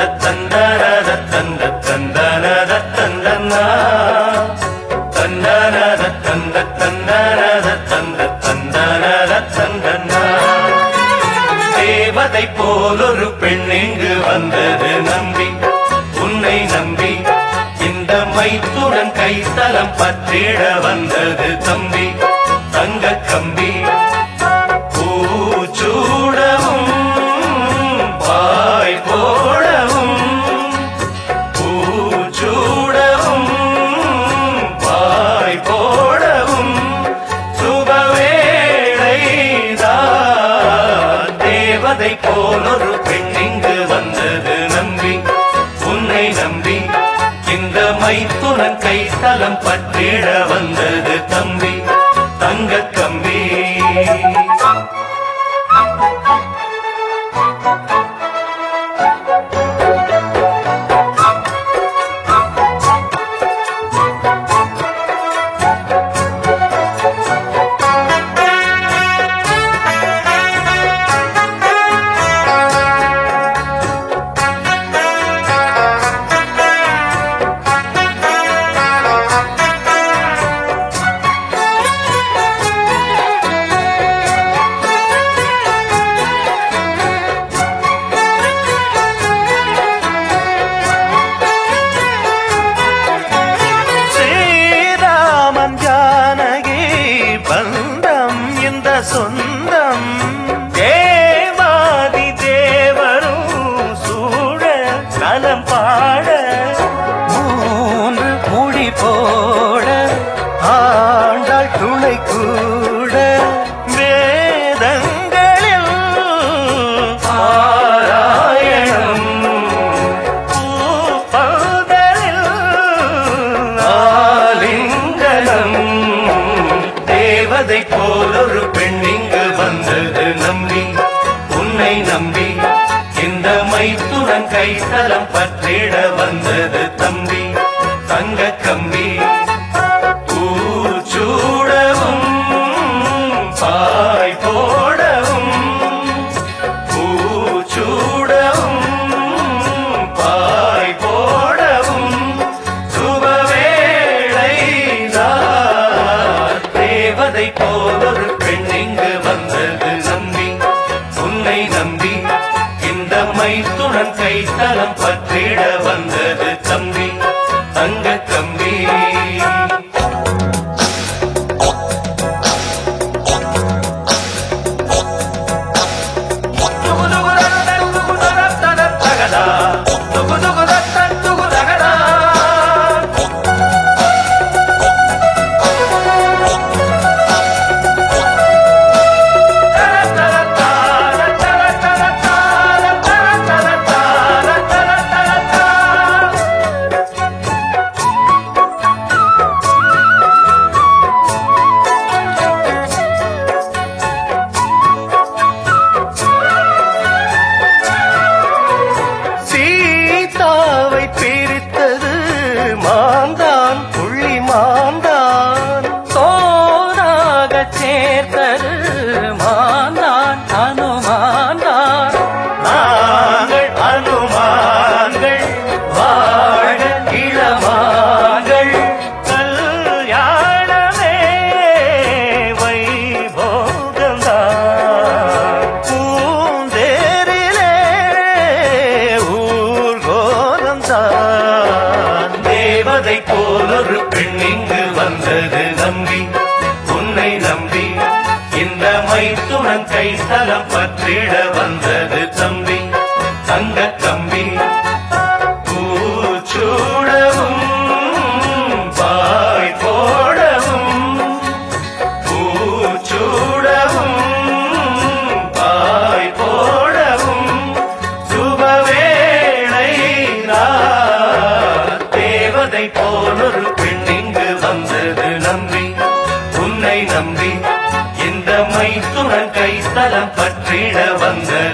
தந்தனத தந்த தந்தனத தந்தனா தந்தனத தந்த தந்தனத தந்த தந்தனத தந்தனா தேவதை போலொரு பெண் இங்கு வந்தது நம்பி உன்னை நம்பி இந்த மைத்துடன் கைத்தலம் பற்றிட வந்தது தம்பி தங்க கம்பி பூச்சூடவும் பாய் போடவும் பூச்சூடவும் பாய் போடவும் சுபவேளைதான் தேவதை போலொரு பெண் இங்கு வந்தது நம்பி உன்னை நம்பி இந்த மைத்துனன் கைத்தலம் பற்றிட வந்தது தம்பி தங்க கம்பி ஸ்ரீராமன் ஜானகி பந்தம் இந்த சொந்தம் தேவாதி தேவரும் சூழ நலம் பாட மூன்று முடி போட ஆண்டாள் துணை கூட வேதங்களில் பாராயணம் பூப்பந்தலில் ஆலிங்கனம் தேவதை போலொரு பெண் இங்கு வந்தது நம்பி உன்னை நம்பி இந்த மைத்துடன் கைத்தலம் பற்றிட வந்தது தம்பி தங்க கம்பி பூச்சூடவும் பாய் போடவும் பூச்சூடவும் பாய் போடவும் சுபவேளைதான் தேவதை போலொரு பெண் இங்கு வந்தது நம்பி உன்னை நம்பி இந்த மைத்துடன் கைத்தலம் பற்றிட வந்தது தம்பி தங்க கம்பி சீதாவை பிரித்தது மாந்தான் புள்ளி மாந்தான் தோனாக சேர்த்தது மாந்தான் அனுமான்தான் நாங்கள் அனுமான்கள் வாழ இளமாங்கள் கல்யாணமே வைபோகம்தான் பூந்தேரிலே ஊர்கோலம்தான் தேவதை போலொரு பெண் இங்கு வந்தது நம்பி உன்னை நம்பி இந்த மைத்துடன் கைத்தலம் பற்றிட வந்தது தம்பி தங்க கம்பி பூச்சூடவும் பாய் போடவும் பூச்சூடவும் பாய் போடவும் சுபவேளை தேவதை போலொரு பெண் இங்கு வந்தது நம்பி உன்னை நம்பி இந்த மைத்துடன் கைத்தலம் பற்றிட வந்தது